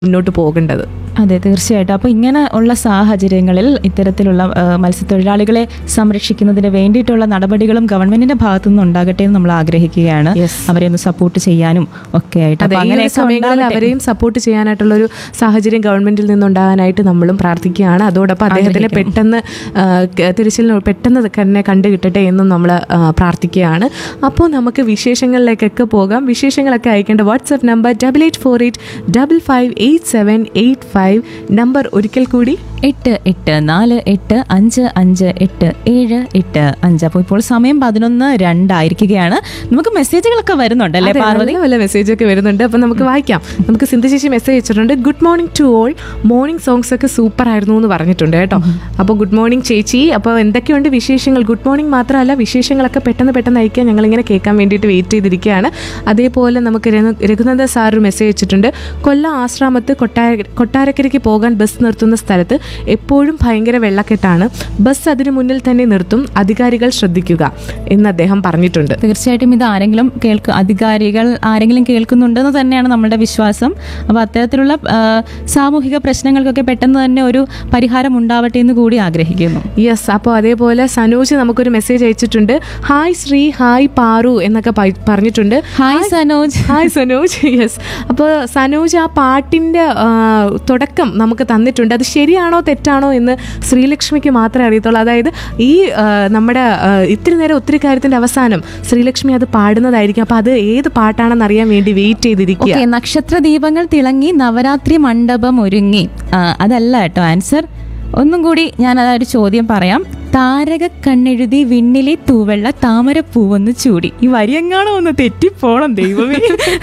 മുന്നോട്ട് പോകേണ്ടത് അതെ തീർച്ചയായിട്ടും അപ്പോൾ ഇങ്ങനെ ഉള്ള സാഹചര്യങ്ങളിൽ ഇത്തരത്തിലുള്ള ആ, മത്സ്യത്തൊഴിലാളികളെ സംരക്ഷിക്കുന്നതിന് വേണ്ടിയിട്ടുള്ള നടപടികളും ഗവൺമെന്റിന്റെ ഭാഗത്തു നിന്ന് ഉണ്ടാകട്ടെ എന്ന് നമ്മൾ ആഗ്രഹിക്കുകയാണ് Yes. അവരെ ഒന്ന് സപ്പോർട്ട് ചെയ്യാനും ഒക്കെ ആയിട്ട് അതെ അപ്പോൾ ഈ ഒരു അങ്ങനെയൊക്കെ സമയങ്ങളിൽ ഉണ്ടാവട്ടെ. അവരെയും സപ്പോർട്ട് ചെയ്യാനായിട്ടുള്ള ഒരു സാഹചര്യം ഗവൺമെന്റിൽ നിന്നുണ്ടാകാനായിട്ട് നമ്മളും പ്രാർത്ഥിക്കുകയാണ് അതോടൊപ്പം അദ്ദേഹത്തിന് പെട്ടെന്ന് ആ, ക- തിരച്ചിലിന് പെട്ടെന്ന് തന്നെ കണ്ടു കിട്ടട്ടെ എന്നും നമ്മൾ പ്രാർത്ഥിക്കുകയാണ് അപ്പോൾ നമുക്ക് വിശേഷങ്ങളിലേക്കൊക്കെ പോകാം വിശേഷങ്ങളൊക്കെ അയക്കേണ്ട WhatsApp number double eight four eight double five eight seven eight five number ഒരിക്കൽ കൂടി എട്ട് എട്ട് നാല് എട്ട് അഞ്ച് അഞ്ച് എട്ട് ഏഴ് എട്ട് അഞ്ച് അപ്പോൾ ഇപ്പോൾ സമയം പതിനൊന്ന് രണ്ടായിരിക്കുകയാണ് നമുക്ക് മെസ്സേജുകളൊക്കെ വരുന്നുണ്ടല്ലേ അതെ, പാർവതി നല്ല നല്ല മെസ്സേജ് ഒക്കെ വരുന്നുണ്ട് അപ്പം നമുക്ക് വായിക്കാം നമുക്ക് സിന്ധു ചേച്ചി മെസ്സേജ് അയച്ചിട്ടുണ്ട് good morning to all morning songs ഒക്കെ സൂപ്പർ ആയിരുന്നു എന്ന് പറഞ്ഞിട്ടുണ്ട് കേട്ടോ അപ്പോൾ ഗുഡ് മോർണിംഗ് ചേച്ചി അപ്പോൾ എന്തൊക്കെയുണ്ട് വിശേഷങ്ങൾ ഗുഡ് മോർണിംഗ് മാത്രമല്ല വിശേഷങ്ങളൊക്കെ പെട്ടെന്ന് പെട്ടെന്ന് അയക്കാൻ ഞങ്ങളിങ്ങനെ കേൾക്കാൻ വേണ്ടിയിട്ട് വെയിറ്റ് ചെയ്തിരിക്കുകയാണ് അതേപോലെ നമുക്ക് രഘു- രഘുനന്ദൻ സാർ ഒരു മെസ്സേജ് അയച്ചിട്ടുണ്ട് കൊല്ലം ആശ്രാമത്ത് കൊട്ടാര കൊട്ടാരക്കരയ്ക്ക് പോകാൻ ബസ് നിർത്തുന്ന സ്ഥലത്ത് എപ്പോഴും ഭയങ്കര വെള്ളക്കെട്ടാണ് ബസ് അതിനു മുന്നിൽ തന്നെ നിർത്തും അധികാരികൾ ശ്രദ്ധിക്കുക എന്ന് അദ്ദേഹം പറഞ്ഞിട്ടുണ്ട് തീർച്ചയായിട്ടും ഇത് ആരെങ്കിലും കേൾക്കും അധികാരികൾ ആരെങ്കിലും കേൾക്കുന്നുണ്ടെന്ന് തന്നെയാണ് നമ്മുടെ വിശ്വാസം അപ്പോൾ അത്തരത്തിലുള്ള ആ, സാമൂഹിക പ്രശ്നങ്ങൾക്കൊക്കെ പെട്ടെന്ന് തന്നെ ഒരു പരിഹാരം ഉണ്ടാവട്ടെ എന്ന് കൂടി ആഗ്രഹിക്കുന്നു യെസ് അപ്പോൾ അതേപോലെ സനോജ് നമുക്കൊരു മെസ്സേജ് അയച്ചിട്ടുണ്ട് ഹായ് ശ്രീ ഹായ് പാറു എന്നൊക്കെ പ- പറഞ്ഞിട്ടുണ്ട് hi Sanoj hi Sanoj yes അപ്പോൾ സനോജ് ആ പാട്ടിൻ്റെ തുടക്കം നമുക്ക് തന്നിട്ടുണ്ട് അത് ശരിയാണോ തെറ്റാണോ എന്ന് ശ്രീലക്ഷ്മിക്ക് മാത്രമേ അറിയത്തുള്ളൂ അതായത് ഈ ആ, നമ്മുടെ ആ, ഇത്തിരി നേരം ഒത്തിരി കാര്യത്തിൻ്റെ അവസാനം ശ്രീലക്ഷ്മി അത് പാടുന്നതായിരിക്കും അപ്പോൾ അത് ഏത് പാട്ടാണെന്ന് അറിയാൻ വേണ്ടി വെയിറ്റ് ചെയ്തിരിക്കുക ഓക്കെ നക്ഷത്ര ദീപങ്ങൾ തിളങ്ങി നവരാത്രി മണ്ഡപം ഒരുങ്ങി ആ, അതല്ല കേട്ടോ ആൻസർ ഒന്നും കൂടി ഞാൻ അതൊരു ചോദ്യം പറയാം താരക കണ്ണെഴുതി വിണ്ണിലെ തൂവെള്ള താമരപ്പൂവൊന്ന് ചൂടി ഈ വരിയെങ്ങാണോ ഒന്ന് തെറ്റിപ്പോണം ദൈവമേ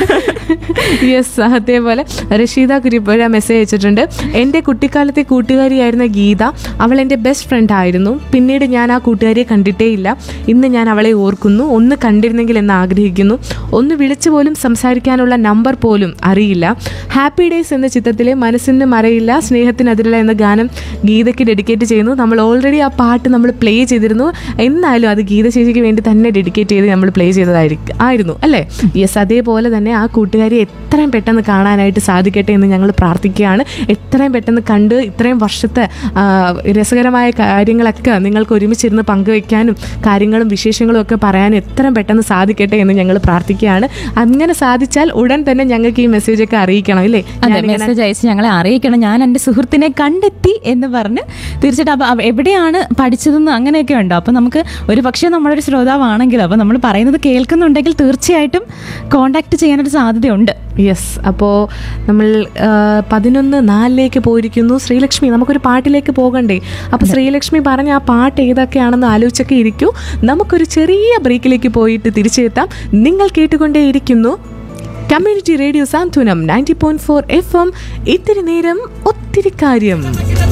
യെസ് അതേപോലെ റഷീദ കുരിപ്പുഴ മെസ്സേജ് അയച്ചിട്ടുണ്ട് എൻ്റെ കുട്ടിക്കാലത്തെ കൂട്ടുകാരിയായിരുന്ന ഗീത അവൾ എൻ്റെ ബെസ്റ്റ് ഫ്രണ്ട് ആയിരുന്നു പിന്നീട് ഞാൻ ആ കൂട്ടുകാരിയെ കണ്ടിട്ടേ ഇല്ല ഇന്ന് ഞാൻ അവളെ ഓർക്കുന്നു ഒന്ന് കണ്ടിരുന്നെങ്കിൽ എന്ന് ആഗ്രഹിക്കുന്നു ഒന്ന് വിളിച്ചു പോലും സംസാരിക്കാനുള്ള നമ്പർ പോലും അറിയില്ല ഹാപ്പി ഡേയ്സ് എന്ന ചിത്രത്തിലെ മനസ്സിന് മറയില്ല സ്നേഹത്തിനെതിരില്ല എന്ന ഗാനം ഗീതയ്ക്ക് ഡെഡിക്കേറ്റ് ചെയ്യുന്നു നമ്മൾ ഓൾറെഡി ആ പാട്ട് നമ്മൾ പ്ലേ ചെയ്തിരുന്നു എന്നാലും അത് ഗീത ചേച്ചിക്ക് വേണ്ടി തന്നെ ഡെഡിക്കേറ്റ് ചെയ്ത് നമ്മൾ പ്ലേ ചെയ്തതായിരിക്കും ആയിരുന്നു അല്ലേ യെസ് അതേപോലെ തന്നെ ആ കൂട്ടുകാരി എത്രയും പെട്ടെന്ന് കാണാനായിട്ട് സാധിക്കട്ടെ എന്ന് ഞങ്ങൾ പ്രാർത്ഥിക്കുകയാണ് എത്രയും പെട്ടെന്ന് കണ്ട് ഇത്രയും വർഷത്തെ ആ, രസകരമായ കാര്യങ്ങളൊക്കെ നിങ്ങൾക്ക് ഒരുമിച്ചിരുന്ന് പങ്കുവെക്കാനും കാര്യങ്ങളും വിശേഷങ്ങളും ഒക്കെ പറയാനും എത്രയും പെട്ടെന്ന് സാധിക്കട്ടെ എന്ന് ഞങ്ങൾ പ്രാർത്ഥിക്കുകയാണ് അങ്ങനെ സാധിച്ചാൽ ഉടൻ തന്നെ ഞങ്ങൾക്ക് ഈ മെസ്സേജ് ഒക്കെ അറിയിക്കണം ഇല്ലേ അതെ ഞാനിങ്ങനെ- മെസ്സേജ് അയച്ച് ഞങ്ങളെ അറിയിക്കണം ഞാൻ എൻ്റെ സുഹൃത്തിനെ കണ്ടെത്തി എന്ന് പറഞ്ഞ് തീർച്ചയായിട്ടും അപ്പോൾ അവ- എവിടെയാണ് പഠിച്ചതെന്ന് അങ്ങനെയൊക്കെ ഉണ്ടോ അപ്പോൾ നമുക്ക് ഒരു പക്ഷേ നമ്മളൊരു ശ്രോതാവാണെങ്കിലും അപ്പോൾ നമ്മൾ പറയുന്നത് കേൾക്കുന്നുണ്ടെങ്കിൽ തീർച്ചയായിട്ടും കോണ്ടാക്ട് ചെയ്യാനൊരു സാധ്യതയുണ്ട് യെസ് അപ്പോൾ നമ്മൾ ആ, പതിനൊന്ന് നാലിലേക്ക് പോയിരിക്കുന്നു ശ്രീലക്ഷ്മി നമുക്കൊരു പാട്ടിലേക്ക് പോകണ്ടേ അപ്പോൾ ശ്രീലക്ഷ്മി പറഞ്ഞ ആ പാട്ട് ഏതൊക്കെയാണെന്ന് ആലോചിച്ചൊക്കെ ഇരിക്കൂ നമുക്കൊരു ചെറിയ ബ്രേക്കിലേക്ക് പോയിട്ട് തിരിച്ചെത്താം നിങ്ങൾ കേട്ടുകൊണ്ടേയിരിക്കുന്നു community radio Santhwanam ninety point four F M ഇത്തിരി നേരം ഒത്തിരി കാര്യം